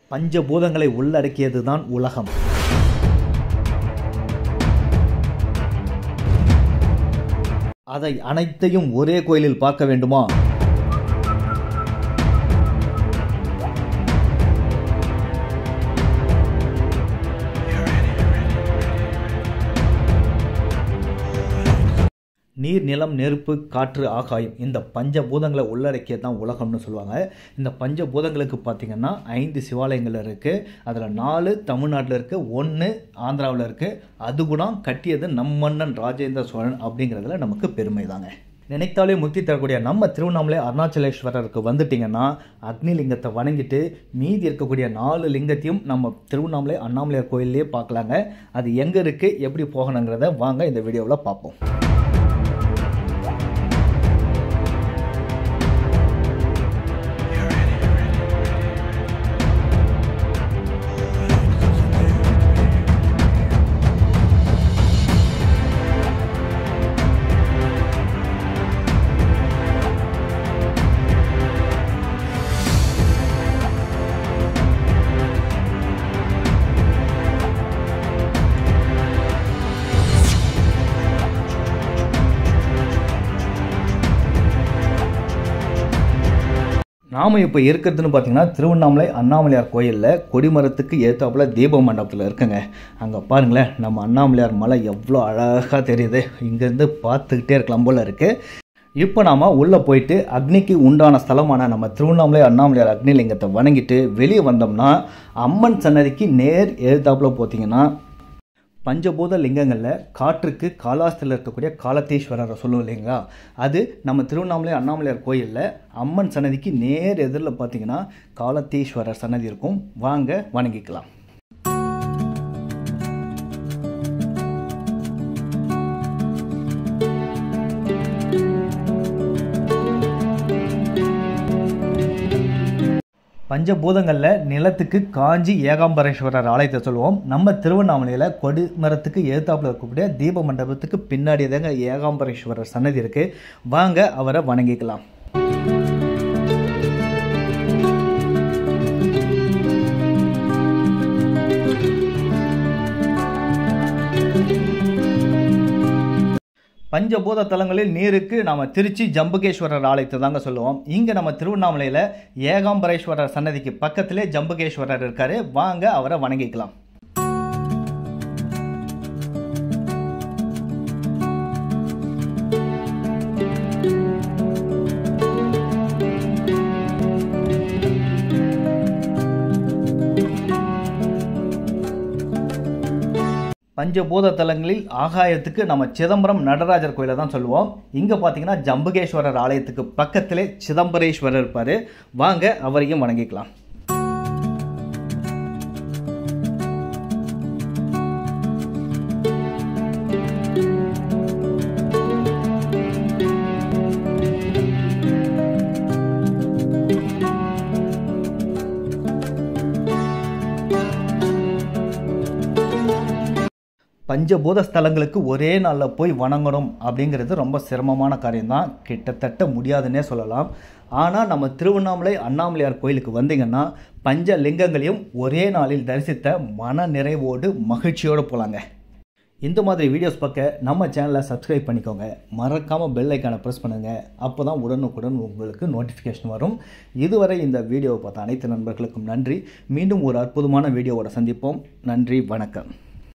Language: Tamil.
பஞ்சபூதங்களை உள்ளடக்கியது தான் உலகம் அதை அனைத்தையும் ஒரே கோயிலில் பார்க்க வேண்டுமா நீர் நிலம் நெருப்பு காற்று ஆகாயம் இந்த பஞ்சபூதங்களை உள்ளடக்கியது தான் உலகம்னு சொல்லுவாங்க இந்த பஞ்சபூதங்களுக்கு பார்த்திங்கன்னா ஐந்து சிவாலயங்கள் இருக்குது அதில் நாலு தமிழ்நாட்டில் இருக்குது ஒன்று ஆந்திராவில் இருக்குது அது கூட கட்டியது நம் மன்னன் ராஜேந்திர சோழன் அப்படிங்கிறதுல நமக்கு பெருமை தாங்க நினைத்தாலே முக்தி தரக்கூடிய நம்ம திருவண்ணாமலை அருணாச்சலேஸ்வரருக்கு வந்துட்டிங்கன்னா அக்னி லிங்கத்தை வணங்கிட்டு மீதி இருக்கக்கூடிய நாலு லிங்கத்தையும் நம்ம திருவண்ணாமலை அண்ணாமலையார் கோயிலே பார்க்கலாங்க அது எங்கே இருக்குது எப்படி போகணுங்கிறத வாங்க இந்த வீடியோவில் பார்ப்போம் நாம் இப்போ இருக்கிறதுன்னு பார்த்தீங்கன்னா திருவண்ணாமலை அண்ணாமலையார் கோயிலில் கொடிமரத்துக்கு ஏற்றாப்புல தீப மண்டபத்தில் இருக்குங்க அங்கே பாருங்களேன் நம்ம அண்ணாமலையார் மலை எவ்வளோ அழகாக தெரியுது இங்கேருந்து பார்த்துக்கிட்டே இருக்கலாம் போல் இருக்குது இப்போ நாம் உள்ளே போயிட்டு அக்னிக்கு உண்டான ஸ்தலமான நம்ம திருவண்ணாமலை அண்ணாமலையார் அக்னிலிங்கத்தை வணங்கிட்டு வெளியே வந்தோம்னா அம்மன் சன்னதிக்கு நேர் எழுத்தாப்புல பார்த்தீங்கன்னா பஞ்சபூத லிங்கங்களில் காற்றுக்கு காலாஸ்தில் இருக்கக்கூடிய காலத்தீஸ்வரரை சொல்லுவோம் இல்லைங்களா அது நம்ம திருவண்ணாமலை அண்ணாமலையார் கோயிலில் அம்மன் சன்னதிக்கு நேர் எதிரில் பார்த்தீங்கன்னா காலத்தீஸ்வரர் சன்னதி இருக்கும் வாங்க வணங்கிக்கலாம் பஞ்சபூதங்களில் நிலத்துக்கு காஞ்சி ஏகாம்பரேஸ்வரர் ஆலயத்தை சொல்லுவோம் நம்ம திருவண்ணாமலையில் கொடிமரத்துக்கு எழுத்தாப்புல இருக்கக்கூடிய தீப மண்டபத்துக்கு பின்னாடி தாங்க ஏகாம்பரேஸ்வரர் சன்னதி இருக்குது வாங்க அவரை வணங்கிக்கலாம் பஞ்சபூத தலங்களில் நீருக்கு நம்ம திருச்சி ஜம்புகேஸ்வரர் ஆலயத்தை தாங்க சொல்லுவோம் இங்கே நம்ம திருவண்ணாமலையில் ஏகாம்பரேஸ்வரர் சன்னதிக்கு பக்கத்திலே ஜம்புகேஸ்வரர் இருக்காரு வாங்க அவரை வணங்கிக்கலாம் பஞ்சபூத தலங்களில் ஆகாயத்துக்கு நம்ம சிதம்பரம் நடராஜர் கோயிலை தான் சொல்லுவோம் இங்கே பார்த்தீங்கன்னா ஜம்புகேஸ்வரர் ஆலயத்துக்கு பக்கத்திலே சிதம்பரேஸ்வரர் இருப்பார் வாங்க அவரையும் வணங்கிக்கலாம் பஞ்சபூத ஸ்தலங்களுக்கு ஒரே நாளில் போய் வணங்கணும் அப்படிங்கிறது ரொம்ப சிரமமான காரியம்தான் கிட்டத்தட்ட முடியாதுன்னே சொல்லலாம் ஆனால் நம்ம திருவண்ணாமலை அண்ணாமலையார் கோயிலுக்கு வந்தீங்கன்னா பஞ்ச லிங்கங்களையும் ஒரே நாளில் தரிசித்த மன நிறைவோடு மகிழ்ச்சியோடு போகலாங்க இந்த மாதிரி வீடியோஸ் பார்க்க நம்ம சேனலை சப்ஸ்கிரைப் பண்ணிக்கோங்க மறக்காமல் பெல் ஐக்கானை ப்ரெஸ் பண்ணுங்கள் அப்போ தான் உடனுக்குடன் உங்களுக்கு நோட்டிஃபிகேஷன் வரும் இதுவரை இந்த வீடியோவை பார்த்த அனைத்து நண்பர்களுக்கும் நன்றி மீண்டும் ஒரு அற்புதமான வீடியோவோட சந்திப்போம் நன்றி வணக்கம்